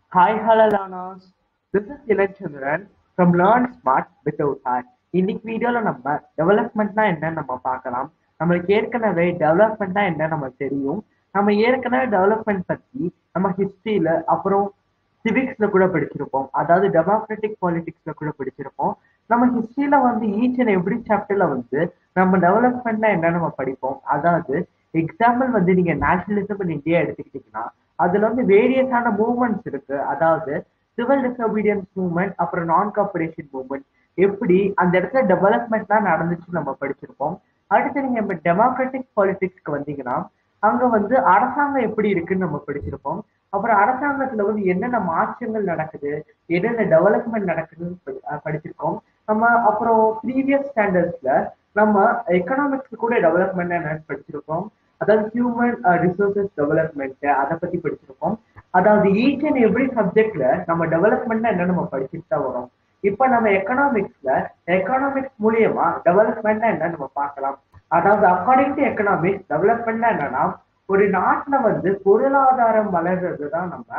Hi, hello learners. This is Kiran Chandran from Learn Smart Without Hack. இன்னைக்கு வீடியோல நம்ம டெவலப்மெண்ட்னா என்னன்னு நம்ம பார்க்கலாம் நம்மளுக்கு ஏற்கனவே டெவலப்மெண்ட்னா என்ன நமக்கு தெரியும் நம்ம ஏற்கனவே டெவலப்மெண்ட் பத்தி நம்ம ஹிஸ்டரியில அப்புறம் சிவிக்ஸ்ல கூட படிச்சிருப்போம் அதாவது டெமோக்ராட்டிக் பாலிடிக்ஸ்ல கூட படிச்சிருப்போம் நம்ம ஹிஸ்டரியில வந்து ஈச் அண்ட் எவ்ரி சாப்டர்ல வந்து நம்ம டெவலப்மெண்ட்னா என்ன நம்ம படிப்போம் அதாவது எக்ஸாம்பிள் வந்து நீங்க நேஷனலிசம் இன் இந்தியா எடுத்துக்கிட்டீங்கன்னா அதுல வந்து வேரியஸான மூவ்மெண்ட்ஸ் இருக்கு அதாவது சிவில் டிசோபீடியன்ஸ் மூவ்மெண்ட் அப்புறம் நான் கார்பரேஷன் மூவ்மெண்ட் எப்படி அந்த இடத்துல டெவலப்மெண்ட்லாம் நடந்துச்சு நம்ம படிச்சிருப்போம் அடுத்து நீங்க இப்போ டெமோக்ராட்டிக் பாலிடிக்ஸ்க்கு வந்தீங்கன்னா அங்க வந்து அரசாங்கம் எப்படி இருக்குன்னு நம்ம படிச்சிருப்போம் அப்புறம் அரசாங்கத்துல வந்து என்னென்ன மாற்றங்கள் நடக்குது என்னென்ன டெவலப்மெண்ட் நடக்குதுன்னு படி- அஹ் படிச்சிருக்கோம் நம்ம அப்புறம் ப்ரீவியஸ் ஸ்டாண்டர்ட்ஸ்ல நம்ம எக்கனாமிக்ஸ் கூட டெவலப்மெண்ட் என்னன்னு படிச்சிருக்கோம் அதாவது ஹியூமன் ரிசோர்சஸ் டெவலப்மெண்ட் அதை பத்தி படிச்சிருக்கோம் அதாவது ஈச் அண்ட் எவ்ரி சப்ஜெக்ட்ல நம்ம டெவலப்மெண்ட் என்ன நம்ம படிச்சுட்டு தான் வரோம் இப்ப நம்ம எக்கனாமிக்ஸ்ல எக்கனாமிக்ஸ் மூலியமா டெவலப்மெண்ட் என்ன நம்ம பார்க்கலாம் அதாவது அக்கார்டிங் டு எக்கனாமிக்ஸ் டெவலப்மெண்ட் என்னன்னா ஒரு நாட்டுல வந்து பொருளாதாரம் வளர்றது தான் நம்ம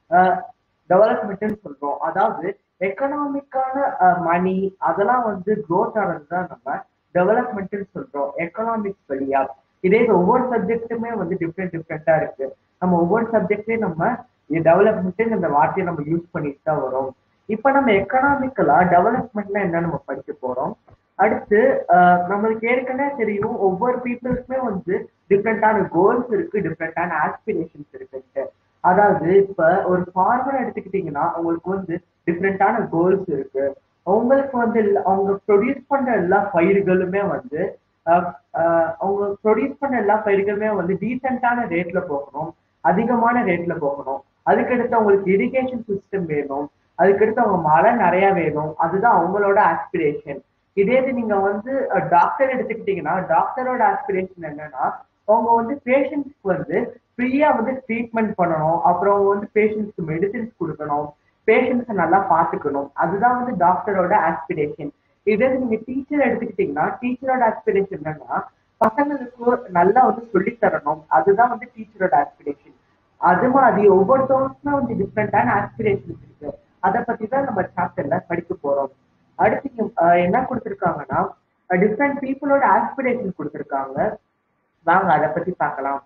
டெவலப்மெண்ட்னு சொல்றோம் அதாவது எக்கனாமிக்கான மணி அதெல்லாம் வந்து க்ரோத் ஆகிறது தான் நம்ம டெவலப்மெண்ட்னு சொல்றோம் எக்கனாமிக்ஸ் வழியா இதே இது ஒவ்வொரு சப்ஜெக்ட்டுமே வந்து டிஃப்ரெண்ட் டிஃப்ரெண்டா இருக்கு நம்ம ஒவ்வொரு சப்ஜெக்ட்லயும் நம்ம டெவலப்மெண்ட் இந்த வார்த்தையை நம்ம யூஸ் பண்ணிட்டு தான் வரோம் இப்ப நம்ம எக்கனாமிக்கலா டெவலப்மெண்ட்னா என்ன நம்ம படிக்க போறோம் அடுத்து ஆஹ் நம்மளுக்கு ஏற்கனவே தெரியும் ஒவ்வொரு பீப்புளுக்குமே வந்து டிஃப்ரெண்டான கோல்ஸ் இருக்கு டிஃப்ரெண்டான ஆஸ்பிரேஷன்ஸ் இருக்குன்ட்டு அதாவது இப்ப ஒரு ஃபார்மர் எடுத்துக்கிட்டீங்கன்னா அவங்களுக்கு வந்து டிஃப்ரெண்டான கோல்ஸ் இருக்கு அவங்களுக்கு வந்து எல்லா- அவங்க ப்ரொடியூஸ் பண்ற எல்லா பயிர்களுமே வந்து ஆஹ் ஆஹ் அவங்க ப்ரொடியூஸ் பண்ண எல்லா பயிர்களுமே வந்து டீசென்டான ரேட்ல போகணும் அதிகமான ரேட்ல போகணும் அதுக்கடுத்து அவங்களுக்கு இரிகேஷன் சிஸ்டம் வேணும் அதுக்கடுத்து அவங்க மழை நிறைய வேணும் அதுதான் அவங்களோட ஆஸ்பிரேஷன் இதே இது நீங்க வந்து டாக்டர் எடுத்துக்கிட்டீங்கன்னா டாக்டரோட ஆஸ்பிரேஷன் என்னன்னா அவங்க வந்து பேஷண்ட்ஸ்க்கு வந்து ஃப்ரீயா வந்து ட்ரீட்மெண்ட் பண்ணணும் அப்புறம் அவங்க வந்து பேஷண்ட்ஸ்க்கு மெடிசின்ஸ் கொடுக்கணும் பேஷண்ட்ஸை நல்லா பார்த்துக்கணும் அதுதான் வந்து டாக்டரோட ஆஸ்பிரேஷன் இதே இது நீங்க டீச்சர் எடுத்துக்கிட்டீங்கன்னா டீச்சரோட ஆஸ்பிரேஷன் என்னன்னா பசங்களுக்கு நல்லா வந்து சொல்லித் தரணும் அதுதான் வந்து டீச்சரோட ஆஸ்பிரேஷன் அது மாதிரி ஒவ்வொருத்தவங்களுக்குமே வந்து டிஃப்ரெண்டான ஆஸ்பிரேஷன்ஸ் இருக்கு அதை பத்தி தான் நம்ம சாப்டர்ல படிக்க போறோம் அடுத்து இங்க, அஹ், என்ன கொடுத்துருக்காங்கன்னா டிஃப்ரெண்ட் பீப்புளோட ஆஸ்பிரேஷன் கொடுத்துருக்காங்க வாங்க அதை பத்தி பார்க்கலாம்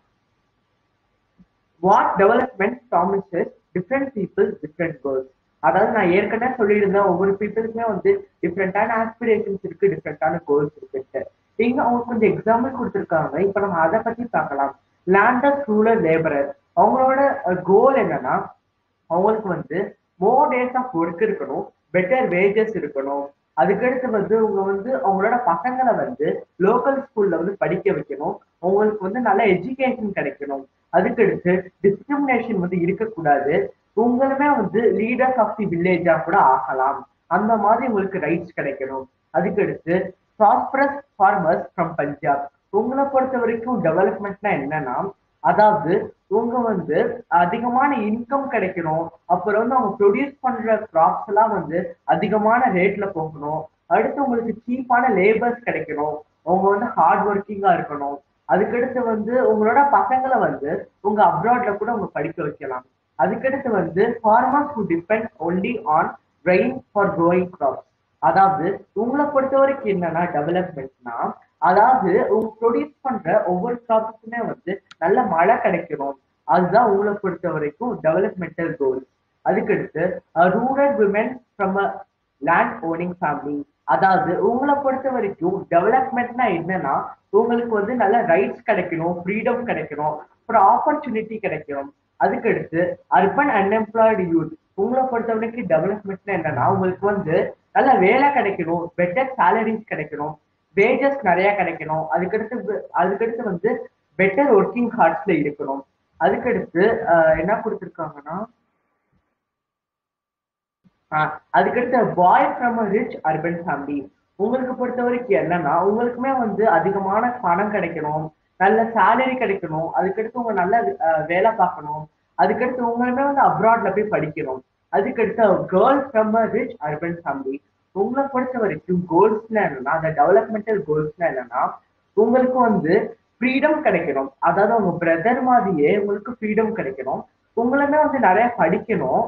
what development promises different people different goals அதாவது நான் ஏற்கனவே சொல்லியிருந்தேன் ஒவ்வொரு பீப்புளுக்குமே வந்து டிஃப்ரெண்டான ஆஸ்பிரேஷன்ஸ் இருக்கு டிஃப்ரெண்டான கோல்ஸ் இருக்குன்ட்டு இங்க அவங்க கொஞ்சம் எக்ஸாம்பிள் கொடுத்துருக்காங்க இப்ப நம்ம அதை பத்தி பார்க்கலாம் லேண்டஸ் ரூரல் லேபரர் அவங்களோட கோல் என்னன்னா அவங்களுக்கு வந்து மோர் டேஸ் ஆஃப் ஒர்க் இருக்கணும் பெட்டர் வேஜஸ் இருக்கணும் அதுக்கடுத்து வந்து அவங்க வந்து அவங்களோட பசங்களை வந்து லோக்கல் ஸ்கூல்ல வந்து படிக்க வைக்கணும் அவங்களுக்கு வந்து நல்ல எஜுகேஷன் கிடைக்கணும் அதுக்கடுத்து டிஸ்கிரிமினேஷன் வந்து இருக்கக்கூடாது உங்களுமே வந்து லீடர்ஸ் ஆஃப் தி வில்லேஜா கூட ஆகலாம் அந்த மாதிரி உங்களுக்கு ரைட்ஸ் கிடைக்கணும் அதுக்கடுத்து ப்ராஸ்பரஸ் ஃபார்மர்ஸ் ஃப்ரம் பஞ்சாப் உங்களை பொறுத்த வரைக்கும் டெவலப்மெண்ட்னா என்னன்னா அதாவது உங்க வந்து அதிகமான இன்கம் கிடைக்கணும் அப்புறம் வந்து அவங்க ப்ரொடியூஸ் பண்ற கிராப்ஸ் எல்லாம் வந்து அதிகமான ரேட்ல போகணும் அடுத்து உங்களுக்கு சீப்பான லேபர்ஸ் கிடைக்கணும் அவங்க வந்து ஹார்ட் ஒர்க்கிங்கா இருக்கணும் அதுக்கடுத்து வந்து உங்களோட பசங்களை வந்து உங்க அப்ராட்ல கூட உங்க படிக்க வைக்கலாம் அதுக்கடுத்து வந்து farmers who depend only on rain for growing crops அதாவது உங்களை பொறுத்த வரைக்கும் என்னன்னா டெவலப்மெண்ட்னா அதாவது உங்க ப்ரொடியூஸ் பண்ற ஒவ்வொரு கிராப்புக்குமே வந்து நல்ல மழை கிடைக்கணும் அதுதான் உங்களை பொறுத்த வரைக்கும் டெவலப்மெண்டல் கோல் அதுக்கடுத்து rural women from a land owning family அதாவது உங்களை பொறுத்த வரைக்கும் டெவலப்மெண்ட்னா என்னன்னா உங்களுக்கு வந்து நல்ல ரைட்ஸ் கிடைக்கணும் ஃப்ரீடம் கிடைக்கணும் அப்புறம் ஆப்பர்ச்சுனிட்டி கிடைக்கணும் அதுக்கடுத்து அர்பன் அன்எம்ப்ளாய்டு யூத் உங்களை பொறுத்த வரைக்கும் டெவலப்மெண்ட்னா என்னன்னா உங்களுக்கு வந்து நல்ல வேலை கிடைக்கணும் பெட்டர் சேலரிஸ் கிடைக்கணும் வேஜஸ் நிறைய கிடைக்கணும் அதுக்கடுத்து வு- அதுக்கடுத்து வந்து பெட்டர் ஒர்க்கிங் ஹார்ட்ஸ்ல இருக்கணும் அதுக்கடுத்து ஆஹ், என்ன கொடுத்துருக்காங்கன்னா ஆஹ் அதுக்கடுத்து boy from a rich urban family உங்களுக்கு பொறுத்த வரைக்கும் என்னன்னா உங்களுக்குமே வந்து அதிகமான பணம் கிடைக்கணும் நல்ல சேலரி கிடைக்கணும் அதுக்கடுத்து உங்க நல்ல ஆஹ் வேலை பார்க்கணும் அதுக்கடுத்து உங்களுமே வந்து அப்ராட்ல போய் படிக்கணும் அதுக்கடுத்து girl from a rich urban family உங்களை பொறுத்த வரைக்கும் கோல்ஸ்ல என்னன்னா அந்த டெவலப்மெண்டல் கோல்ஸ்ல என்னன்னா உங்களுக்கு வந்து ஃப்ரீடம் கிடைக்கணும் அதாவது உங்க பிரதர் மாதிரியே உங்களுக்கு ஃப்ரீடம் கிடைக்கணும் உங்களுமே வந்து நிறைய படிக்கணும்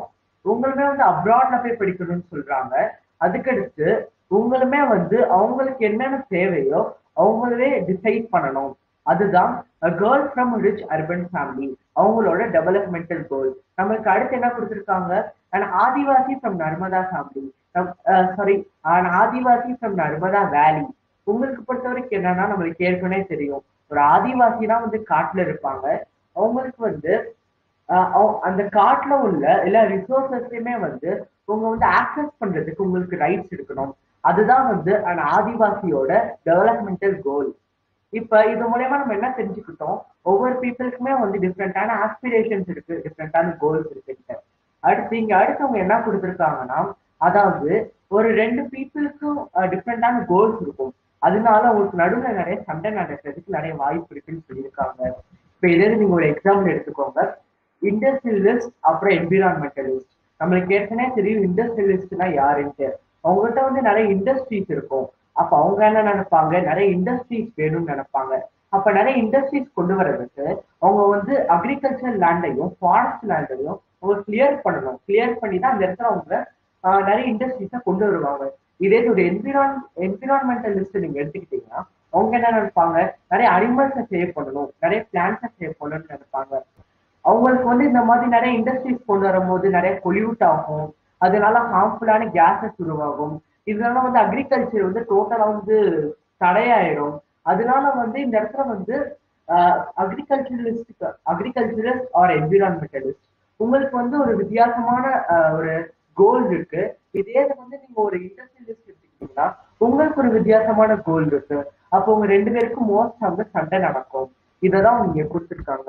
உங்களுமே வந்து அப்ராட்ல போய் படிக்கணும்னு சொல்றாங்க அதுக்கடுத்து உங்களுமே வந்து அவங்களுக்கு என்னென்ன தேவையோ அவங்களே டிசைட் பண்ணணும் அதுதான் girl from rich urban family அவங்களோட டெவலப்மெண்டல் கோல் நம்மளுக்கு அடுத்து என்ன கொடுத்துருக்காங்க and adivasi from Narmada family sorry and adivasi from Narmada valley உங்களுக்கு பொறுத்த வரைக்கும் என்னன்னா நம்மளுக்கு ஏற்கனவே தெரியும் ஒரு ஆதிவாசினா வந்து காட்டுல இருப்பாங்க அவங்களுக்கு வந்து ஆஹ் அவ- அந்த காட்டுல உள்ள எல்லா ரிசோர்சஸையுமே வந்து உங்க வந்து ஆக்சஸ் பண்றதுக்கு உங்களுக்கு ரைட்ஸ் இருக்கணும் அதுதான் வந்து அந்த ஆதிவாசியோட டெவலப்மெண்டல் கோல் இப்ப இது மூலயமா நம்ம என்ன தெரிஞ்சுக்கிட்டோம் ஒவ்வொரு பீப்புளுக்குமே வந்து டிஃப்ரெண்டான ஆஸ்பிரேஷன்ஸ் இருக்கு டிஃப்ரெண்டான கோல்ஸ் இருக்கு அடுத்து இங்க அடுத்தவங்க என்ன கொடுத்துருக்காங்கன்னா அதாவது ஒரு ரெண்டு பீப்புளுக்கும் டிஃப்ரெண்டான கோல்ஸ் இருக்கும் அதனால உங்களுக்கு நடுவுல நிறைய சண்டை நடக்கிறதுக்கு நிறைய வாய்ப்பு இருக்குன்னு சொல்லியிருக்காங்க இப்ப இதே நீங்க ஒரு எக்ஸாம்பிள் எடுத்துக்கோங்க இண்டஸ்ட்ரியலிஸ்ட் அப்புறம் என்விரான்மெண்டலிஸ்ட் நம்மளுக்கு ஏற்கனவே தெரியும் இண்டஸ்ட்ரியலிஸ்ட்னா யாருன்ட்டு அவங்ககிட்ட வந்து நிறைய இண்டஸ்ட்ரீஸ் இருக்கும் அப்ப அவங்க என்ன நினைப்பாங்க நிறைய இண்டஸ்ட்ரீஸ் வேணும்னு நினைப்பாங்க அப்ப நிறைய இண்டஸ்ட்ரீஸ் கொண்டு வர்றதுக்கு அவங்க வந்து அக்ரிகல்ச்சர் லேண்டையும் ஃபாரஸ்ட் லேண்டையும் அவங்க கிளியர் பண்ணணும் கிளியர் பண்ணி தான் அந்த இடத்துல அவங்க ஆஹ், நிறைய இண்டஸ்ட்ரீஸை கொண்டு வருவாங்க இதே ஒரு என்விரான் என்விரான்மெண்டலிஸ்ட் நீங்க எடுத்துக்கிட்டீங்கன்னா அவங்க என்ன நினைப்பாங்க நிறைய அனிமல்ஸை சேவ் பண்ணணும் நிறைய பிளான்ஸை சேவ் பண்ணணும்னு நினைப்பாங்க அவங்களுக்கு வந்து இந்த மாதிரி நிறைய இண்டஸ்ட்ரீஸ் கொண்டு வரும்போது நிறைய பொல்யூட் ஆகும் அதனால ஹார்ம்ஃபுல்லான கேஸஸ் உருவாகும் இதனால வந்து அக்ரிகல்ச்சர் வந்து டோட்டலா வந்து தடையாயிரும் அதனால வந்து இந்த இடத்துல வந்து அக்ரிகல்ச்சரலிஸ்ட் அக்ரிகல்ச்சரலிஸ்ட் ஆர் என்விரான்மெண்டலிஸ்ட் உங்களுக்கு வந்து ஒரு வித்தியாசமான ஆஹ், ஒரு கோல் இருக்கு இதே இது வந்து நீங்க ஒரு இண்டஸ்ட்ரியலிஸ்ட் எடுத்துக்கிட்டீங்கன்னா உங்களுக்கு ஒரு வித்தியாசமான கோல் இருக்கு அப்போ உங்க ரெண்டு பேருக்கும் மோஸ்ட் வந்து சண்டை நடக்கும் இததான் நீங்க கொடுத்துருக்காங்க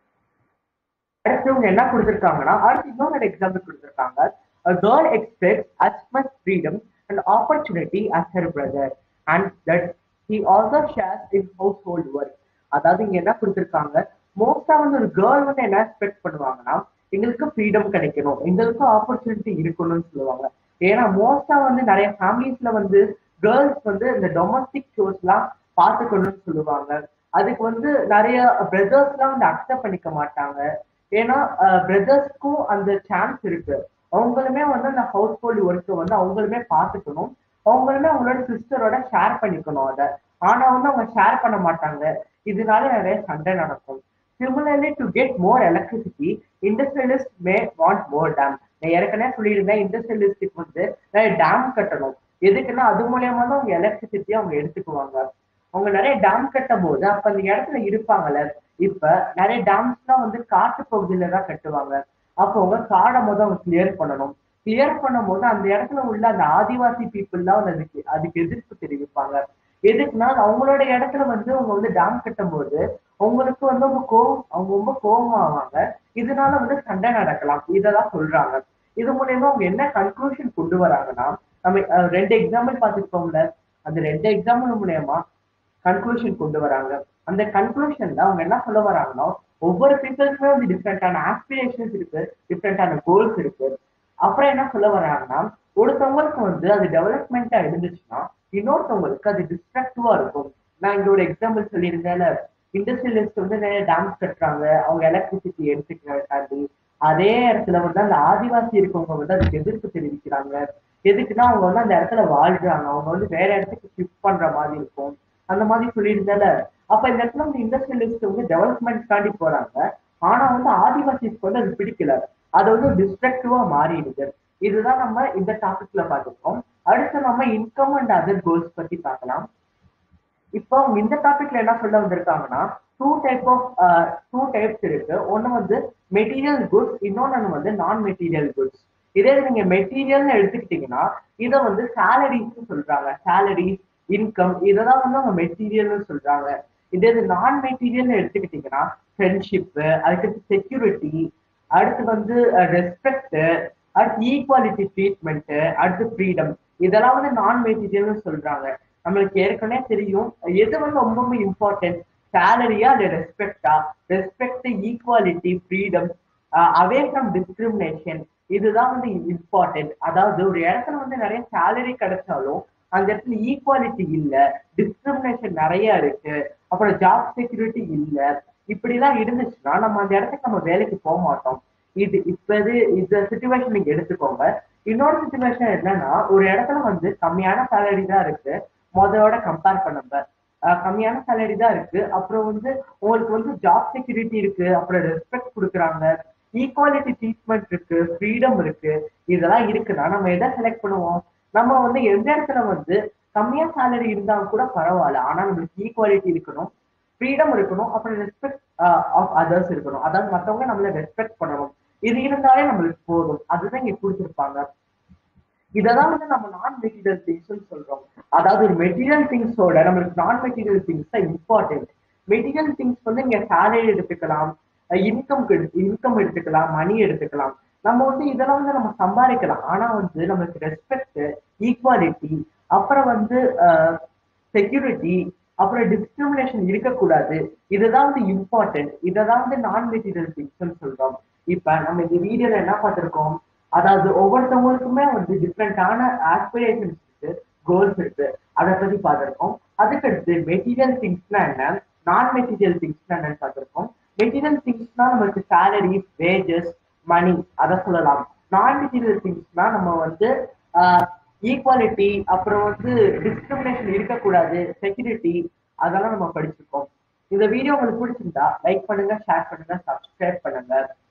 அடுத்து இவங்க என்ன கொடுத்துருக்காங்கன்னா அடுத்து இன்னொரு எக்ஸாம்பிள் கொடுத்துருக்காங்க a girl expects as much freedom and opportunity as her brother and that he also shares in household work அதாவது இங்க என்ன கொடுத்துருக்காங்க மோஸ்டா வந்து ஒரு கேர்ள் வந்து என்ன எக்ஸ்பெக்ட் பண்ணுவாங்கன்னா எங்களுக்கு ஃப்ரீடம் கிடைக்கணும் எங்களுக்கு ஆப்பர்ச்சுனிட்டி இருக்கணும்னு சொல்லுவாங்க ஏன்னா மோஸ்டா வந்து நிறைய ஃபேமிலிஸ்ல வந்து கேர்ள்ஸ் வந்து இந்த டொமஸ்டிக் ஷோஸ் எல்லாம் பார்த்துக்கணும்னு சொல்லுவாங்க அதுக்கு வந்து நிறைய பிரதர்ஸ் எல்லாம் வந்து அக்செப்ட் பண்ணிக்க மாட்டாங்க ஏன்னா பிரதர்ஸ்க்கும் அந்த சான்ஸ் இருக்கு அவங்களுமே வந்து அந்த ஹவுஸ் ஹோல்டு ஒர்க்கை வந்து அவங்களுமே பார்த்துக்கணும் அவங்களுமே அவங்களோட சிஸ்டரோட ஷேர் பண்ணிக்கணும் அதை ஆனா வந்து அவங்க ஷேர் பண்ண மாட்டாங்க இதனால நிறைய சண்டை நடக்கும் similarly to get more electricity industrialist may want more dam நான் ஏற்கனவே சொல்லியிருந்தேன் இண்டஸ்ட்ரியலிஸ்டுக்கு வந்து நிறைய டேம் கட்டணும் எதுக்குன்னா அது மூலியமா தான் அவங்க எலக்ட்ரிசிட்டியை அவங்க எடுத்துக்குவாங்க அவங்க நிறைய டேம் கட்டும் போது அப்ப அந்த இடத்துல இருப்பாங்கல்ல இப்ப நிறைய டேம்ஸ்லாம் வந்து காட்டு பகுதியில தான் கட்டுவாங்க அப்போ அவங்க காடை முதல் அவங்க கிளியர் பண்ணணும் கிளியர் பண்ணும்போது அந்த இடத்துல உள்ள அந்த ஆதிவாசி பீப்புள் தான் வந்து அதுக்கு அதுக்கு எதிர்ப்பு தெரிவிப்பாங்க எதுக்குன்னா அவங்களோட இடத்துல வந்து அவங்க வந்து டேம் கட்டும் போது அவங்களுக்கு வந்து ரொம்ப கோவம் அவங்க ரொம்ப கோபமாவாங்க இதனால வந்து சண்டை நடக்கலாம் இதெல்லாம் சொல்றாங்க இது மூலயமா அவங்க என்ன கன்க்ளூஷன் கொண்டு வராங்கன்னா நம்ம அஹ், ரெண்டு எக்ஸாம்பிள் பார்த்துருக்கோம்ல அந்த ரெண்டு எக்ஸாம்பிள் மூலயமா கன்க்ளூஷன் கொண்டு வராங்க அந்த கன்க்ளூஷன்ல அவங்க என்ன சொல்ல வராங்கன்னா ஒவ்வொரு பீப்புளுக்குமே வந்து டிஃப்ரெண்டான ஆஸ்பிரேஷன்ஸ் இருக்கு டிஃப்ரெண்டான கோல்ஸ் இருக்கு அப்புறம் என்ன சொல்ல வராங்கன்னா ஒருத்தவங்களுக்கு வந்து அது டெவலப்மெண்டா இருந்துச்சுன்னா இன்னொருத்தவங்களுக்கு அது டிஸ்ட்ரக்டிவா இருக்கும் நான் இங்க ஒரு எக்ஸாம்பிள் சொல்லியிருந்தேன்ல இண்டஸ்ட்ரியலிஸ்ட் வந்து நிறைய டேம்ஸ் கட்டுறாங்க அவங்க எலக்ட்ரிசிட்டி எடுத்துக்கிறாங்க அதே இடத்துல வந்து அந்த ஆதிவாசி இருக்கவங்க வந்து அதுக்கு எதிர்ப்பு தெரிவிக்கிறாங்க எதுக்குன்னா அவங்க வந்து அந்த இடத்துல வாழ்றாங்க அவங்க வந்து வேற இடத்துக்கு ஷிஃப்ட் பண்ற மாதிரி இருக்கும் அந்த மாதிரி சொல்லியிருந்தால அப்ப இந்த இடத்துல வந்து இண்டஸ்ட்ரியலிஸ்ட் வந்து டெவலப்மெண்ட் தாண்டி போறாங்க ஆனா வந்து ஆதிவாசிஸ்க்கு வந்து அது பிடிக்கல அது வந்து டிஸ்ட்ரக்டிவா மாறிடுது இதுதான் நம்ம இந்த டாபிக்ல பார்த்துருக்கோம் அடுத்து நம்ம இன்கம் அண்ட் அதர் கோல்ஸ் பத்தி பார்க்கலாம் இப்போ அவங்க இந்த டாபிக்ல என்ன சொல்ல வந்திருக்காங்கன்னா two type of two types இருக்கு ஒன்னு வந்து மெட்டீரியல் குட்ஸ் இன்னொன்னு வந்து நான் மெட்டீரியல் குட்ஸ் இதே இது நீங்க மெட்டீரியல்னு எடுத்துக்கிட்டீங்கன்னா இதை வந்து சேலரிஸ் சொல்றாங்க சேலரிஸ் இன்கம் இதெல்லாம் வந்து அவங்க மெட்டீரியல்னு சொல்றாங்க இதே இது நான் மெட்டீரியல்னு எடுத்துக்கிட்டீங்கன்னா ஃப்ரெண்ட்ஷிப் அதுக்கு செக்யூரிட்டி அடுத்து வந்து ரெஸ்பெக்ட் அடுத்து ஈக்குவாலிட்டி ட்ரீட்மெண்ட் அடுத்து ஃப்ரீடம் இதெல்லாம் வந்து நான் மெட்டீரியல்னு சொல்றாங்க நம்மளுக்கு ஏற்கனவே தெரியும் எது வந்து ரொம்பவும் இம்பார்ட்டன்ட் சேலரியா அது ரெஸ்பெக்டா respect equality freedom away from discrimination இதுதான் வந்து இம்பார்ட்டன்ட் அதாவது ஒரு இடத்துல வந்து நிறைய சேலரி கிடைச்சாலும் அந்த இடத்துல ஈக்குவாலிட்டி இல்ல டிஸ்கிரிமினேஷன் நிறைய இருக்கு அப்புறம் ஜாப் செக்யூரிட்டி இல்ல இப்படிலாம் இருந்துச்சுன்னா நம்ம அந்த இடத்துக்கு நம்ம வேலைக்கு போக மாட்டோம் இது இப்ப இது இந்த சுச்சுவேஷன் நீங்க எடுத்துக்கோங்க இன்னொரு சுச்சுவேஷன் என்னன்னா ஒரு இடத்துல வந்து கம்மியான சேலரி தான் இருக்கு மொதலோட கம்பேர் பண்ணப்ப அஹ் கம்மியான சேலரி தான் இருக்கு அப்புறம் வந்து உங்களுக்கு வந்து ஜாப் செக்யூரிட்டி இருக்கு அப்புறம் ரெஸ்பெக்ட் கொடுக்குறாங்க ஈக்குவாலிட்டி ட்ரீட்மெண்ட் இருக்கு ஃப்ரீடம் இருக்கு இதெல்லாம் இருக்குன்னா நம்ம எதை செலக்ட் பண்ணுவோம் நம்ம வந்து எந்த இடத்துல வந்து கம்மியா சேலரி இருந்தா கூட பரவாயில்ல ஆனா நம்மளுக்கு ஈக்குவாலிட்டி இருக்கணும் ஃப்ரீடம் இருக்கணும் அப்புறம் ரெஸ்பெக்ட் ஆஃப் அதர்ஸ் இருக்கணும் அதாவது மத்தவங்க நம்மள ரெஸ்பெக்ட் பண்ணணும் இது இருந்தாலே நம்மளுக்கு போதும் அதுதான் இங்க கொடுத்துருப்பாங்க இதெல்லாம் வந்து நம்ம நான் மெட்டீரியல் திங்ஸ் சொல்றோம் அதாவது மெட்டீரியல் திங்ஸோட நம்மளுக்கு நான் மெட்டீரியல் திங்ஸ் தான் இம்பார்ட்டன்ட் மெட்டீரியல் திங்ஸ் வந்து இங்க சேலரி எடுத்துக்கலாம் இன்கம் இன்கம் எடுத்துக்கலாம் மணி எடுத்துக்கலாம் நம்ம வந்து இதெல்லாம் வந்து நம்ம சம்பாதிக்கலாம் ஆனா வந்து நம்மளுக்கு ரெஸ்பெக்ட் ஈக்குவாலிட்டி அப்புறம் வந்து செக்யூரிட்டி அப்புறம் டிஸ்கிரிமினேஷன் இருக்கக்கூடாது இதுதான் வந்து இம்பார்ட்டன்ட் இதைதான் வந்து நான் மெட்டீரியல் திங்ஸ் சொல்றோம் இப்ப நம்ம இந்த வீடியோல என்ன பார்த்திருக்கோம் அதாவது ஒவ்வொருத்தவங்களுக்குமே வந்து டிஃப்ரெண்டான ஆஸ்பிரேஷன்ஸ் இருக்கு கோல்ஸ் இருக்கு அதை பத்தி பார்த்திருக்கோம் அதுக்கடுத்து மெட்டீரியல் திங்ஸ்னா என்ன நான் மெட்டீரியல் திங்ஸ்னா என்னன்னு பார்த்திருக்கோம் மெட்டீரியல் திங்ஸ்னா நம்மளுக்கு சேலரி வேஜஸ் மணி அதை சொல்லலாம் நான் மெட்டீரியல் திங்ஸ்னா நம்ம வந்து ஈக்குவாலிட்டி அப்புறம் வந்து டிஸ்கிரிமினேஷன் இருக்கக்கூடாது செக்யூரிட்டி அதெல்லாம் நம்ம படிச்சிருக்கோம் இந்த வீடியோ உங்களுக்கு பிடிச்சிருந்தா லைக் பண்ணுங்க ஷேர் பண்ணுங்க சப்ஸ்கிரைப் பண்ணுங்க